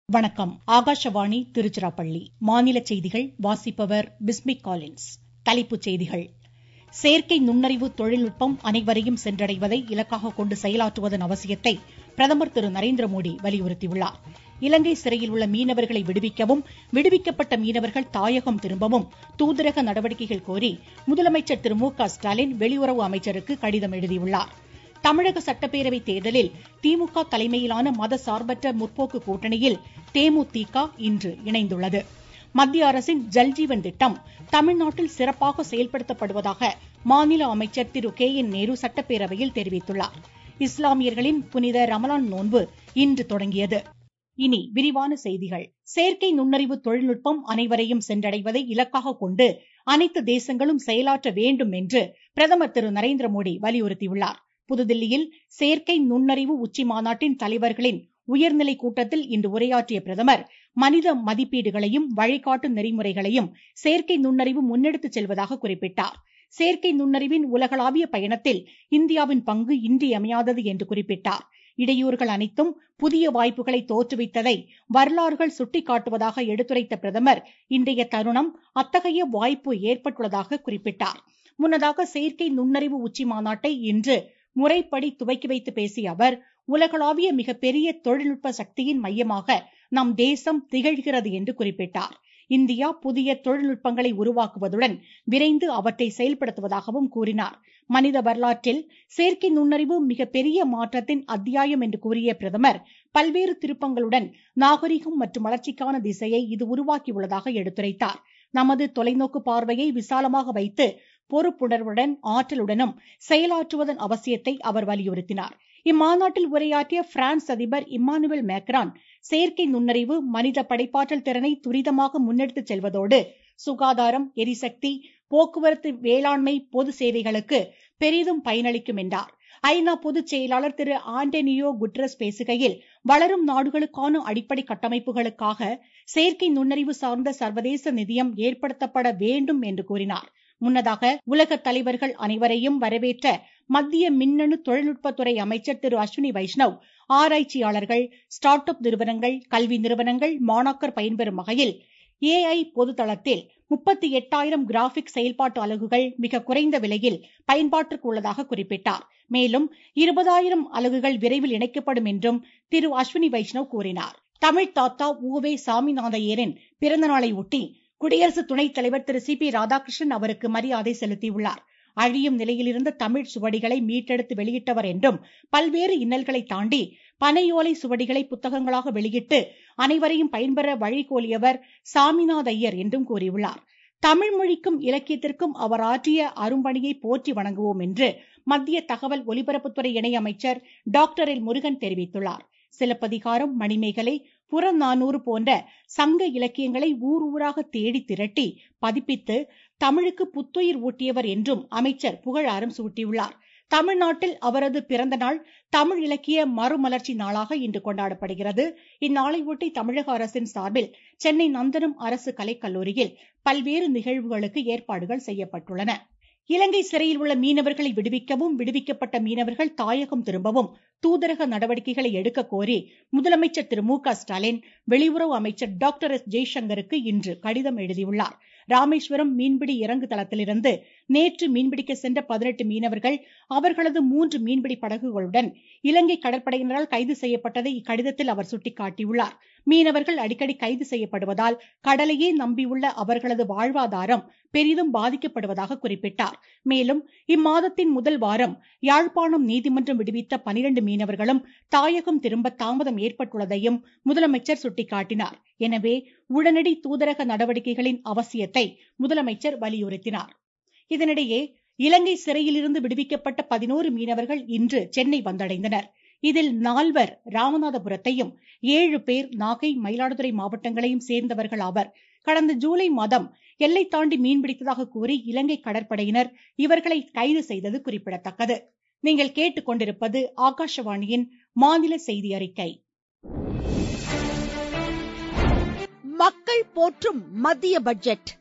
வணக்கம் ஆகாஷவாணி திருச்சிராப்பள்ளி மாநில செய்திகள் வாசிப்பவர் பிஸ்மி காலின்ஸ் தலைப்புச் செய்திகள் செயற்கை நுண்ணறிவு தொழில்நுட்பம் அனைவரையும் சென்றடைவதை இலக்காக கொண்டு செயலாற்றுவதன் அவசியத்தை பிரதமர் திரு நரேந்திரமோடி வலியுறுத்தியுள்ளார் இலங்கை சிறையில் உள்ள மீனவர்களை விடுவிக்கவும் விடுவிக்கப்பட்ட மீனவர்கள் தாயகம் திரும்பவும் தூதரக நடவடிக்கைகள் கோரி முதலமைச்சர் திரு மு க ஸ்டாலின் வெளியுறவு அமைச்சருக்கு கடிதம் எழுதியுள்ளார் தமிழக சட்டப்பேரவைத் தேர்தலில் திமுக தலைமையிலான மதசார்பற்ற முற்போக்கு கூட்டணியில் தேமுதிக இன்று இணைந்துள்ளது மத்திய அரசின் ஜல்ஜீவன் திட்டம் தமிழ்நாட்டில் சிறப்பாக செயல்படுத்தப்படுவதாக மாநில அமைச்சர் திரு கே என் நேரு சட்டப்பேரவையில் தெரிவித்துள்ளார் இஸ்லாமியர்களின் புனித ரமலான் நோன்பு இன்று தொடங்கியது இனி விரிவான செய்திகள் செயற்கை நுண்ணறிவு தொழில்நுட்பம் அனைவரையும் சென்றடைவதை இலக்காக கொண்டு அனைத்து தேசங்களும் செயலாற்ற வேண்டும் என்று பிரதமர் திரு நரேந்திர மோடி வலியுறுத்தியுள்ளார் புதுதில்லியில் செயற்கை நுண்ணறிவு உச்சி மாநாட்டின் தலைவர்களின் உயர்நிலை கூட்டத்தில் இன்று உரையாற்றிய பிரதமர் மனித மதிப்பீடுகளையும் வழிகாட்டு நெறிமுறைகளையும் செயற்கை நுண்ணறிவு முன்னெடுத்துச் செல்வதாக குறிப்பிட்டார் செயற்கை நுண்ணறிவின் உலகளாவிய பயணத்தில் இந்தியாவின் பங்கு இன்றியமையாதது என்று குறிப்பிட்டார் இடையூறுகள் அனைத்தும் புதிய வாய்ப்புகளை தோற்றுவித்ததை வரலாறுகள் சுட்டிக்காட்டுவதாக எடுத்துரைத்த பிரதமர் இன்றைய தருணம் அத்தகைய வாய்ப்பு ஏற்பட்டுள்ளதாக குறிப்பிட்டார் முன்னதாக செயற்கை நுண்ணறிவு உச்சி மாநாட்டை இன்று முறைப்படி துவக்கி வைத்து பேசிய அவர் உலகளாவிய மிகப்பெரிய தொழில்நுட்ப சக்தியின் மையமாக நம் தேசம் திகழ்கிறது என்று குறிப்பிட்டார் இந்தியா புதிய தொழில்நுட்பங்களை உருவாக்குவதுடன் விரைந்து அவற்றை செயல்படுத்துவதாகவும் கூறினார் மனித வரலாற்றில் செயற்கை நுண்ணறிவு மிகப்பெரிய மாற்றத்தின் அத்தியாயம் என்று கூறிய பிரதமர் பல்வேறு திருப்பங்களுடன் நாகரிகம் மற்றும் வளர்ச்சிக்கான திசையை இது உருவாக்கியுள்ளதாக எடுத்துரைத்தார் நமது தொலைநோக்கு பார்வையை விசாலமாக வைத்து பொறுப்புணர்வுடன் ஆற்றலுடனும் செயலாற்றுவதன் அவசியத்தை அவர் வலியுறுத்தினார் இம்மாநாட்டில் உரையாற்றிய பிரான்ஸ் அதிபர் இம்மானுவேல் மேக்ரான் செயற்கை நுண்ணறிவு மனித படைப்பாற்றல் திறனை துரிதமாக முன்னெடுத்துச் செல்வதோடு சுகாதாரம் எரிசக்தி போக்குவரத்து வேளாண்மை பொது சேவைகளுக்கு பெரிதும் பயனளிக்கும் என்றார் ஐநா பொதுச் செயலாளர் திரு ஆண்டனியோ குட்ரஸ் பேசுகையில் வளரும் நாடுகளுக்கான அடிப்படை கட்டமைப்புகளுக்காக செயற்கை நுண்ணறிவு சார்ந்த சர்வதேச நிதியம் ஏற்படுத்தப்பட வேண்டும் என்று கூறினார் முன்னதாக உலக தலைவர்கள் அனைவரையும் வரவேற்ற மத்திய மின்னணு தொழில்நுட்பத்துறை அமைச்சர் திரு அஸ்வினி வைஷ்ணவ் ஆராய்ச்சியாளர்கள் ஸ்டார்ட் அப் நிறுவனங்கள் கல்வி நிறுவனங்கள் மாணாக்கர் பயன்பெறும் வகையில் ஏஐ பொதுத்தளத்தில் முப்பத்தி எட்டாயிரம் கிராபிக் செயல்பாட்டு அலகுகள் மிக குறைந்த விலையில் பயன்பாட்டிற்கு உள்ளதாக குறிப்பிட்டார் மேலும் இருபதாயிரம் அலகுகள் விரைவில் இணைக்கப்படும் என்றும் திரு அஸ்வினி வைஷ்ணவ் கூறினார் தமிழ் தாத்தா ஊவே சாமிநாதையரின் பிறந்த நாளை ஒட்டி குடியரசு துணைத் தலைவர் திரு சி பி ராதாகிருஷ்ணன் அவருக்கு மரியாதை செலுத்தியுள்ளார் அழியும் நிலையிலிருந்த தமிழ் சுவடிகளை மீட்டெடுத்து வெளியிட்டவர் என்றும் பல்வேறு இன்னல்களை தாண்டி பனையோலை சுவடிகளை புத்தகங்களாக வெளியிட்டு அனைவரையும் பயன்பெற வழிகோலியவர் சாமிநாத ஐயர் என்றும் கூறியுள்ளார் தமிழ் மொழிக்கும் இலக்கியத்திற்கும் அவர் ஆற்றிய அரும்பணியை போற்றி வணங்குவோம் என்று மத்திய தகவல் ஒலிபரப்புத்துறை இணையமைச்சர் டாக்டர் எல் முருகன் தெரிவித்துள்ளார் சிலப்பதிகாரம் மணிமேகலை புறநானூறு போன்ற சங்க இலக்கியங்களை ஊர் ஊராக தேடி திரட்டி பதிப்பித்து தமிழுக்கு புத்துயிர் ஊட்டியவர் என்றும் அமைச்சர் புகழாரம் சூட்டியுள்ளார் தமிழ்நாட்டில் அவரது பிறந்த நாள் தமிழ் இலக்கிய மறுமலர்ச்சி நாளாக இன்று கொண்டாடப்படுகிறது இந்நாளையொட்டி தமிழக அரசின் சார்பில் சென்னை நந்தனம் அரசு கலைக்கல்லூரியில் பல்வேறு நிகழ்வுகளுக்கு ஏற்பாடுகள் செய்யப்பட்டுள்ளன இலங்கை சிறையில் உள்ள மீனவர்களை விடுவிக்கவும் விடுவிக்கப்பட்ட மீனவர்கள் தாயகம் திரும்பவும் தூதரக நடவடிக்கைகளை எடுக்க கோரி முதலமைச்சர் திரு மு க ஸ்டாலின் வெளியுறவு அமைச்சர் டாக்டர் எஸ் ஜெய்சங்கருக்கு இன்று கடிதம் எழுதியுள்ளார் ராமேஸ்வரம் மீன்பிடி இறங்கு தளத்திலிருந்து நேற்று மீன்பிடிக்க சென்ற பதினெட்டு மீனவர்கள் அவர்களது மூன்று மீன்பிடி படகுகளுடன் இலங்கை கடற்படையினரால் கைது செய்யப்பட்டதை இக்கடிதத்தில் அவர் சுட்டிக்காட்டியுள்ளார் மீனவர்கள் அடிக்கடி கைது செய்யப்படுவதால் கடலையே நம்பியுள்ள அவர்களது வாழ்வாதாரம் பெரிதும் பாதிக்கப்படுவதாக குறிப்பிட்டார் மேலும் இம்மாதத்தின் முதல் வாரம் யாழ்ப்பாணம் நீதிமன்றம் விடுவித்த பனிரண்டு மீனவர்களும் தாயகம் திரும்ப தாமதம் ஏற்பட்டுள்ளதையும் முதலமைச்சர் சுட்டிக்காட்டினார் எனவே உடனடி தூதரக நடவடிக்கைகளின் அவசியத்தை முதலமைச்சர் வலியுறுத்தினார் இதனிடையே இலங்கை சிறையிலிருந்து விடுவிக்கப்பட்ட பதினோரு மீனவர்கள் இன்று சென்னை வந்தடைந்தனர் இதில் நால்வர் ராமநாதபுரத்தையும் ஏழு பேர் நாகை மயிலாடுதுறை மாவட்டங்களையும் சேர்ந்தவர்கள் ஆவர் கடந்த ஜூலை மாதம் எல்லை தாண்டி மீன்பிடித்ததாக கூறி இலங்கை கடற்படையினர் இவர்களை கைது செய்தது குறிப்பிடத்தக்கது நீங்கள் கேட்டுக்கொண்டிருப்பது ஆகாஷவாணியின் மாநில செய்தி அறிக்கை மக்கள் போற்றும் மத்திய பட்ஜெட்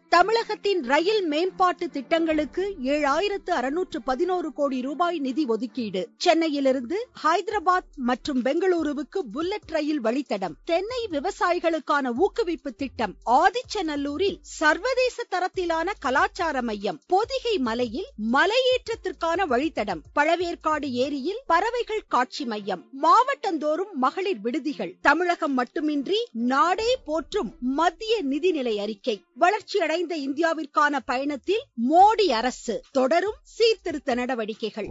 தமிழகத்தின் ரயில் மேம்பாட்டு திட்டங்களுக்கு ஏழாயிரத்து அறுநூற்று பதினோரு கோடி ரூபாய் நிதி ஒதுக்கீடு சென்னையிலிருந்து ஹைதராபாத் மற்றும் பெங்களூருவுக்கு புல்லட் ரயில் வழித்தடம் தென்னை விவசாயிகளுக்கான ஊக்குவிப்பு திட்டம் ஆதிச்சநல்லூரில் சர்வதேச தரத்திலான கலாச்சார மையம் பொதிகை மலையில் மலையேற்றத்திற்கான வழித்தடம் பழவேற்காடு ஏரியில் பறவைகள் காட்சி மையம் மாவட்டந்தோறும் மகளிர் விடுதிகள் தமிழகம் மட்டுமின்றி நாடே போற்றும் மத்திய நிதிநிலை அறிக்கை வளர்ச்சியடை அடைந்த இந்தியாவிற்கான பயணத்தில் மோடி அரசு தொடரும் சீர்திருத்த நடவடிக்கைகள்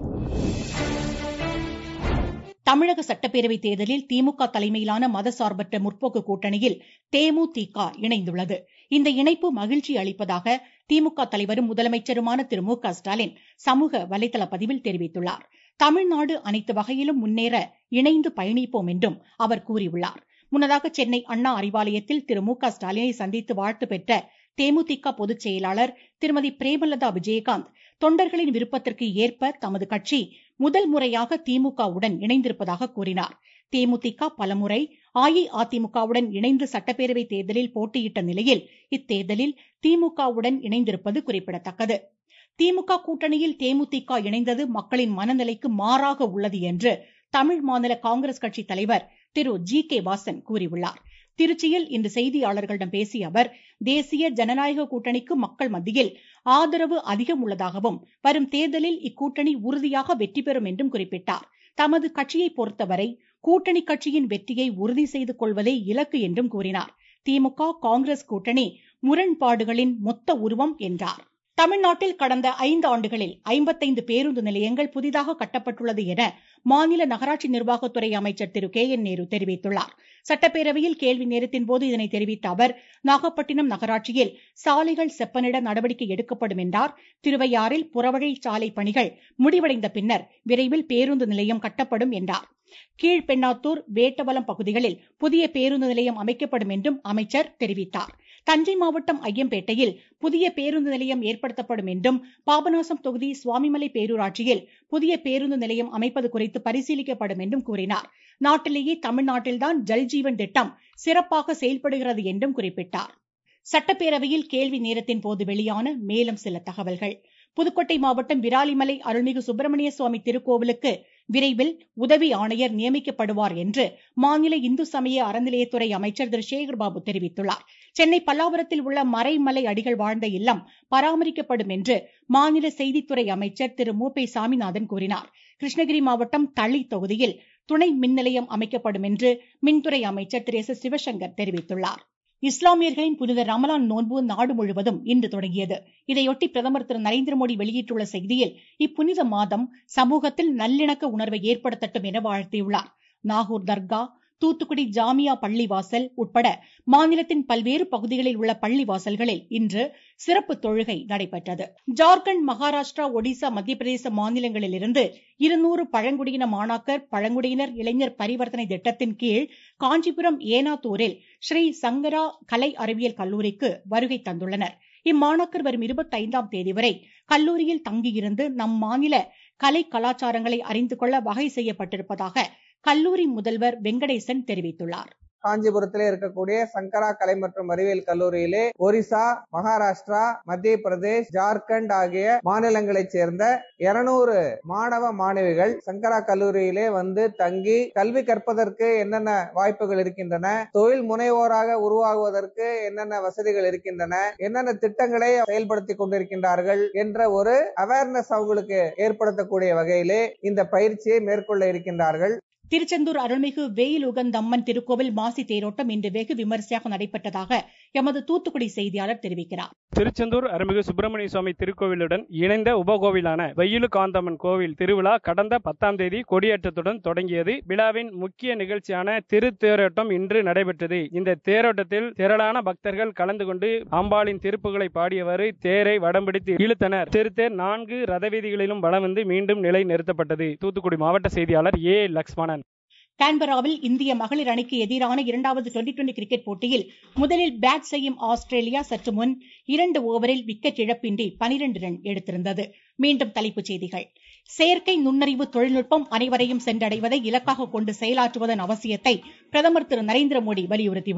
தமிழக சட்டப்பேரவை தேர்தலில் திமுக தலைமையிலான மதசார்பற்ற முற்போக்கு கூட்டணியில் தேமுதிக இணைந்துள்ளது இந்த இணைப்பு மகிழ்ச்சி அளிப்பதாக திமுக தலைவரும் முதலமைச்சருமான திரு மு க ஸ்டாலின் சமூக வலைதள பதிவில் தெரிவித்துள்ளார் தமிழ்நாடு அனைத்து வகையிலும் முன்னேற இணைந்து பயணிப்போம் என்றும் அவர் கூறியுள்ளார் முன்னதாக சென்னை அண்ணா அறிவாலயத்தில் திரு மு க ஸ்டாலினை சந்தித்து வாழ்த்து பெற்ற தேமுதிக பொதுச் செயலாளர் திருமதி பிரேமலதா விஜயகாந்த் தொண்டர்களின் விருப்பத்திற்கு ஏற்ப தமது கட்சி முதல் முறையாக திமுகவுடன் இணைந்திருப்பதாக கூறினார் தேமுதிக பலமுறை அஇஅதிமுகவுடன் இணைந்து சட்டப்பேரவை தேர்தலில் போட்டியிட்ட நிலையில் இத்தேர்தலில் திமுகவுடன் இணைந்திருப்பது குறிப்பிடத்தக்கது திமுக கூட்டணியில் தேமுதிக இணைந்தது மக்களின் மனநிலைக்கு மாறாக உள்ளது என்று தமிழ் மாநில காங்கிரஸ் கட்சி தலைவர் திரு ஜி கே வாசன் கூறியுள்ளார் திருச்சியில் இன்று செய்தியாளர்களிடம் பேசிய அவர் தேசிய ஜனநாயக கூட்டணிக்கு மக்கள் மத்தியில் ஆதரவு அதிகம் உள்ளதாகவும் வரும் தேர்தலில் இக்கூட்டணி உறுதியாக வெற்றி பெறும் என்றும் குறிப்பிட்டார் தமது கட்சியை பொறுத்தவரை கூட்டணி கட்சியின் வெற்றியை உறுதி செய்து கொள்வதே இலக்கு என்றும் கூறினார் திமுக காங்கிரஸ் கூட்டணி முரண்பாடுகளின் மொத்த உருவம் என்றார் தமிழ்நாட்டில் கடந்த ஐந்து ஆண்டுகளில் ஐம்பத்தைந்து பேருந்து நிலையங்கள் புதிதாக கட்டப்பட்டுள்ளது என மாநில நகராட்சி நிர்வாகத்துறை அமைச்சர் திரு கே என் நேரு தெரிவித்துள்ளார் சட்டப்பேரவையில் கேள்வி நேரத்தின் போது இதனை தெரிவித்த அவர் நாகப்பட்டினம் நகராட்சியில் சாலைகள் செப்பனிட நடவடிக்கை எடுக்கப்படும் என்றார் திருவையாறில் புறவழி சாலை பணிகள் முடிவடைந்த பின்னர் விரைவில் பேருந்து நிலையம் கட்டப்படும் என்றார் கீழ்பெண்ணாத்தூர் வேட்டவலம் பகுதிகளில் புதிய பேருந்து நிலையம் அமைக்கப்படும் என்றும் அமைச்சர் தெரிவித்தார் தஞ்சை மாவட்டம் ஐயம்பேட்டையில் புதிய பேருந்து நிலையம் ஏற்படுத்தப்படும் என்றும் பாபநாசம் தொகுதி சுவாமிமலை பேரூராட்சியில் புதிய பேருந்து நிலையம் அமைப்பது குறித்து பரிசீலிக்கப்படும் என்றும் கூறினார் நாட்டிலேயே தமிழ்நாட்டில்தான் ஜல்ஜீவன் திட்டம் சிறப்பாக செயல்படுகிறது என்றும் குறிப்பிட்டார் சட்டப்பேரவையில் கேள்வி நேரத்தின் போது வெளியான மேலும் சில தகவல்கள் புதுக்கோட்டை மாவட்டம் விராலிமலை அருள்மிகு சுப்பிரமணிய சுவாமி திருக்கோவிலுக்கு விரைவில் உதவி ஆணையர் நியமிக்கப்படுவார் என்று மாநில இந்து சமய அறநிலையத்துறை அமைச்சர் திரு சேகர்பாபு தெரிவித்துள்ளார் சென்னை பல்லாவரத்தில் உள்ள மறைமலை அடிகள் வாழ்ந்த இல்லம் பராமரிக்கப்படும் என்று மாநில செய்தித்துறை அமைச்சர் திரு மு பே சாமிநாதன் கூறினார் கிருஷ்ணகிரி மாவட்டம் தளி தொகுதியில் துணை மின் நிலையம் அமைக்கப்படும் என்று மின்துறை அமைச்சர் திரு எஸ் சிவசங்கர் தெரிவித்துள்ளார் இஸ்லாமியர்களின் புனித ரமலான் நோன்பு நாடு முழுவதும் இன்று தொடங்கியது இதையொட்டி பிரதமர் திரு நரேந்திர மோடி வெளியிட்டுள்ள செய்தியில் இப்புனித மாதம் சமூகத்தில் நல்லிணக்க உணர்வை ஏற்படுத்தட்டும் என வாழ்த்தியுள்ளார் நாகூர் தர்கா தூத்துக்குடி ஜாமியா பள்ளிவாசல் உட்பட மாநிலத்தின் பல்வேறு பகுதிகளில் உள்ள பள்ளிவாசல்களில் இன்று சிறப்பு தொழுகை நடைபெற்றது ஜார்க்கண்ட் மகாராஷ்டிரா ஒடிசா மத்திய பிரதேச மாநிலங்களிலிருந்து இருநூறு பழங்குடியின மாணாக்கர் பழங்குடியினர் இளைஞர் பரிவர்த்தனை திட்டத்தின் கீழ் காஞ்சிபுரம் ஏனாத்தூரில் ஸ்ரீ சங்கரா கலை அறிவியல் கல்லூரிக்கு வருகை தந்துள்ளனர் இம்மாணாக்கர் வரும் இருபத்தைந்தாம் தேதி வரை கல்லூரியில் தங்கியிருந்து நம் மாநில கலை கலாச்சாரங்களை அறிந்து கொள்ள வகை செய்யப்பட்டிருப்பதாக கல்லூரி முதல்வர் வெங்கடேசன் தெரிவித்துள்ளார் காஞ்சிபுரத்திலே இருக்கக்கூடிய சங்கரா கலை மற்றும் அறிவியல் கல்லூரியிலே ஒரிசா மகாராஷ்டிரா மத்திய பிரதேஷ் ஜார்க்கண்ட் ஆகிய மாநிலங்களைச் சேர்ந்த இருநூறு மாணவ மாணவிகள் சங்கரா கல்லூரியிலே வந்து தங்கி கல்வி கற்பதற்கு என்னென்ன வாய்ப்புகள் இருக்கின்றன தொழில் முனைவோராக உருவாகுவதற்கு என்னென்ன வசதிகள் இருக்கின்றன என்னென்ன திட்டங்களை செயல்படுத்தி கொண்டிருக்கின்றார்கள் என்ற ஒரு அவேர்னஸ் அவங்களுக்கு ஏற்படுத்தக்கூடிய வகையிலே இந்த பயிற்சியை மேற்கொள்ள இருக்கின்றார்கள் திருச்செந்தூர் அருள்மிகு வேயில் உகந்தம்மன் திருக்கோவில் மாசி தேரோட்டம் இன்று வெகு விமரிசையாக நடைபெற்றதாக எமது தூத்துக்குடி செய்தியாளர் தெரிவிக்கிறார் திருச்செந்தூர் அருள்மிகு சுப்பிரமணிய சுவாமி திருக்கோவிலுடன் இணைந்த உபகோவிலான வெயிலு காந்தம்மன் கோவில் திருவிழா கடந்த பத்தாம் தேதி கொடியேற்றத்துடன் தொடங்கியது விழாவின் முக்கிய நிகழ்ச்சியான திருத்தேரோட்டம் இன்று நடைபெற்றது இந்த தேரோட்டத்தில் திரளான பக்தர்கள் கலந்து கொண்டு அம்பாளின் திருப்புகளை பாடியவாறு தேரை வடம்பிடித்து இழுத்தனர் திருத்தேர் நான்கு ரதவீதிகளிலும் வலம் வந்து மீண்டும் நிலை நிறுத்தப்பட்டது தூத்துக்குடி மாவட்ட செய்தியாளர் ஏ லக்ஷ்மணன் கான்பராவில் இந்திய மகளிர் அணிக்கு எதிரான இரண்டாவது டுவெண்டி டுவெண்டி கிரிக்கெட் போட்டியில் முதலில் பேட் செய்யும் ஆஸ்திரேலியா சற்று முன் இரண்டு ஓவரில் விக்கெட் இழப்பின்றி பனிரெண்டு ரன் எடுத்திருந்தது மீண்டும் தலைப்புச் செய்திகள் செயற்கை நுண்ணறிவு தொழில்நுட்பம் அனைவரையும் சென்றடைவதை இலக்காக கொண்டு செயலாற்றுவதன் அவசியத்தை பிரதமர் திரு நரேந்திர மோடி வலியுறுத்தியுள்ளார்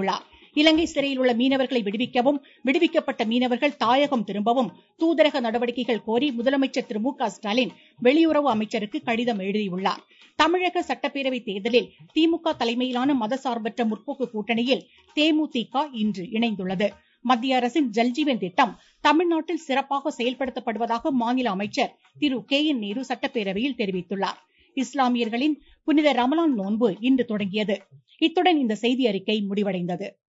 இலங்கை சிறையில் உள்ள மீனவர்களை விடுவிக்கவும் விடுவிக்கப்பட்ட மீனவர்கள் தாயகம் திரும்பவும் தூதரக நடவடிக்கைகள் கோரி முதலமைச்சர் திரு மு க ஸ்டாலின் வெளியுறவு அமைச்சருக்கு கடிதம் எழுதியுள்ளார் தமிழக சட்டப்பேரவை தேர்தலில் திமுக தலைமையிலான மதசார்பற்ற முற்போக்கு கூட்டணியில் தேமுதிக இன்று இணைந்துள்ளது மத்திய அரசின் ஜல்ஜீவன் திட்டம் தமிழ்நாட்டில் சிறப்பாக செயல்படுத்தப்படுவதாக மாநில அமைச்சர் திரு கே என் நேரு சட்டப்பேரவையில் தெரிவித்துள்ளார் இஸ்லாமியர்களின் புனித ரமலான் நோன்பு இன்று தொடங்கியது இத்துடன் இந்த செய்தி அறிக்கை முடிவடைந்தது